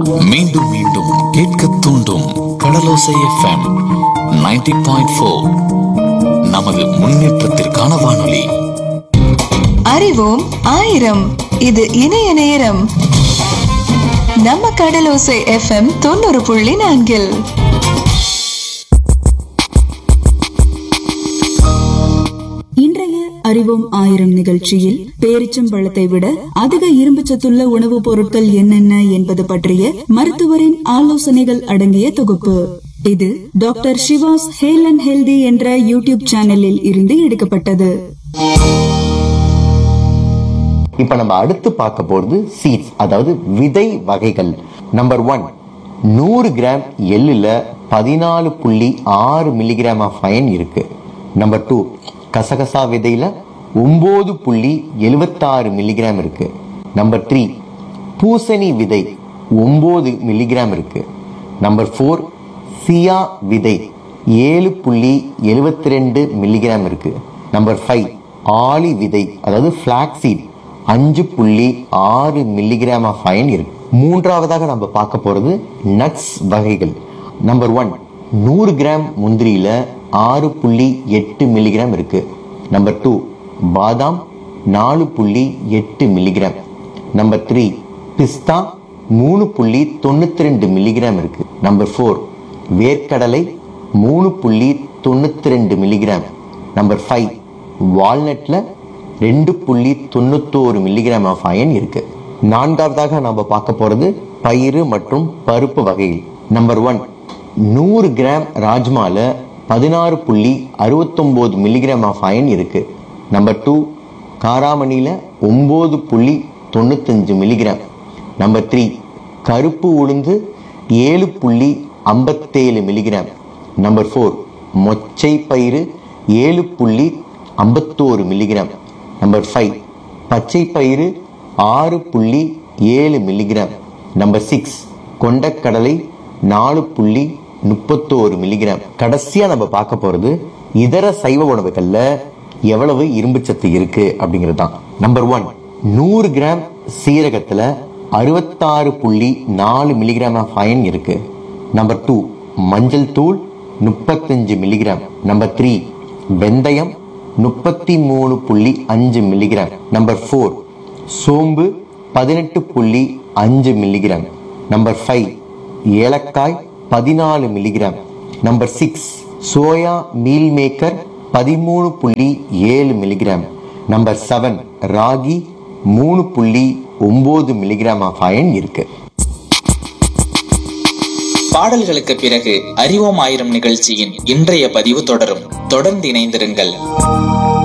மீண்டும் மீண்டும் கேட்க தூண்டும் கடலோசை எஃப்எம் 90.4 பாயிண்ட் ஃபோர் நமது முன்னேற்றத்திற்கான வானொலி அறிவோம் ஆயிரம் இது இணைய நேரம் நம்ம கடலோசை எஃப்எம் தொண்ணூறு புள்ளி நான்கில் இன்றைய அறிவோம் ஆயிரம் நிகழ்ச்சியில் பேரிச்சம்பழத்தை விட அதிக இரும்பு சத்துள்ள உணவுப் பொருட்கள் என்னென்ன என்பது பற்றிய மருத்துவரின் ஆலோசனைகள் அடங்கிய தொகுப்பு இது doctor Siva's hale and healthy என்ற யூடியூப் சேனலில் இருந்து எடுக்கப்பட்டது இப்ப நம்ம அடுத்து பார்க்க போறது சீட்ஸ் அதாவது விதை வகைகள் நம்பர் ஒன் நூறு கிராம் எள்ளுல பதினாலு புள்ளி ஆறு மில்லிகிராம் ஆஃப் அயன் இருக்கு நம்பர் டூ கசகசா விதையில ஒன்பது புள்ளி எழுபத்தாறு மில்லிகிராம் இருக்கு நம்பர் த்ரீ பூசணி விதை ஒன்பது மில்லிகிராம் இருக்கு நம்பர் ஃபோர் சியா விதை ஏழு புள்ளி எழுபத்தி ரெண்டு மில்லிகிராம் இருக்கு நம்பர் ஃபைவ் ஆளி விதை அதாவது ஃபிளாக்ஸீட் அஞ்சு புள்ளி ஆறு மில்லிகிராம் ஆஃப் அயன் இருக்கு மூன்றாவதாக நம்ம பார்க்க போறது நட்ஸ் வகைகள் நம்பர் ஒன் நூறு கிராம் முந்திரியில ஆறு புள்ளி எட்டு மில்லிகிராம் இருக்கு நம்பர் டூ பாதாம் நாலு புள்ளி எட்டு மில்லிகிராம் நம்பர் த்ரீ பிஸ்தா மூணு புள்ளி தொண்ணூத்தி ரெண்டு மில்லிகிராம் இருக்கு நம்பர் ஃபோர் வேர்க்கடலை மூணு புள்ளி தொண்ணூத்தி ரெண்டு மில்லிகிராம் நம்பர் ஃபைவ் வால்நட்ல ரெண்டு புள்ளி தொண்ணூத்தோரு மில்லிகிராம் ஆஃப் அயன் இருக்கு நான்காவதாக நம்ம பார்க்க போறது பயிறு மற்றும் பருப்பு வகைகள் நம்பர் ஒன் நூறு கிராம் ராஜ்மால பதினாறு புள்ளி அறுபத்தொம்போது மில்லிகிராம் ஆஃப் அயன் இருக்கு நம்பர் டூ காராமணியில ஒம்பது புள்ளி தொண்ணூத்தஞ்சு மில்லிகிராம் நம்பர் த்ரீ கருப்பு உளுந்து ஏழு புள்ளி ஐம்பத்தேழு மில்லிகிராம் நம்பர் ஃபோர் மொச்சை பயிறு ஏழு புள்ளி ஐம்பத்தோரு மில்லிகிராம் நம்பர் ஃபைவ் பச்சை பயிறு ஆறு புள்ளி ஏழு மில்லிகிராம் நம்பர் சிக்ஸ் கொண்டக்கடலை நாலு புள்ளி முப்பத்தோரு மில்லிகிராம் கடைசியா நம்ம பார்க்க போறது இதர சைவ உணவுகள்ல எவ்வளவு இரும்புச்சத்து இருக்கு அப்படிங்கிறது தான் நம்பர் ஒன் நூறு கிராம் சீரகத்துல அறுபத்தாறு புள்ளி நாலு மில்லிகிராம் ஆஃப் அயன் இருக்கு நம்பர் டூ மஞ்சள் தூள் முப்பத்தஞ்சு மில்லிகிராம் நம்பர் த்ரீ வெந்தயம் முப்பத்தி மூணு புள்ளி அஞ்சு மில்லிகிராம் நம்பர் ஃபோர் சோம்பு பதினெட்டு புள்ளி அஞ்சு மில்லிகிராம் நம்பர் ஃபைவ் ஏலக்காய் பதினாலு milligram number six soya meal maker பதிமூணு புள்ளி ஏழு மில்லிகிராம் நம்பர் செவன் ராகி மூணு புள்ளி ஒன்பது மில்லிகிராம் ஆஃப் அயன் இருக்கு பாடல்களுக்கு பிறகு அறிவோம் ஆயிரம் நிகழ்ச்சியின் இன்றைய பதிவு தொடரும் தொடர்ந்து இணைந்திருங்கள்